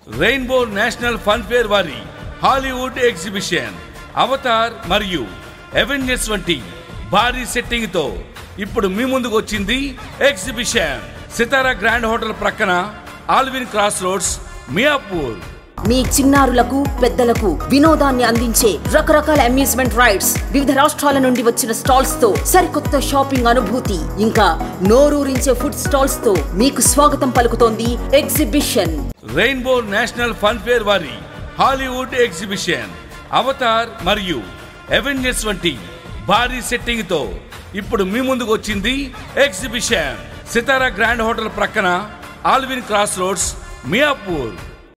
rainbow national fun fair వారి Hollywood exhibition Avatar మరియు Avengers వంటి భారీ సెట్టింగ్ తో ఇప్పుడు మీ ముందుకు వచ్చింది ఎగ్జిబిషన్ సితారా గ్రాండ్ హోటల్ ప్రక్కన ఆల్విన్ క్రాస్ రోడ్స్ మియాపూర్ మీ చిన్నారులకు పెద్దలకు వినోదాన్ని అందించే రకరకాల అమ్యూజ్మెంట్ రైడ్స్ వివిధ రాష్ట్రాల నుండి వచ్చిన స్టాల్స్ తో సరికొత్త షాపింగ్ అనుభూతి ఇంకా నోరూరించే ఫుడ్ స్టాల్స్ తో మీకు స్వాగతం పలుకుతోంది exhibition rainbow national fun fair వారి హాలీవుడ్ ఎగ్జిబిషన్ అవతార్ మరియు అవెంజర్స్ వంటి భారీ సెట్టింగ్ తో ఇప్పుడు మీ ముందుకు వచ్చింది ఎగ్జిబిషన్ సితారా గ్రాండ్ హోటల్ ప్రక్కన ఆల్విన్ క్రాస్ రోడ్స్ మియాపూర్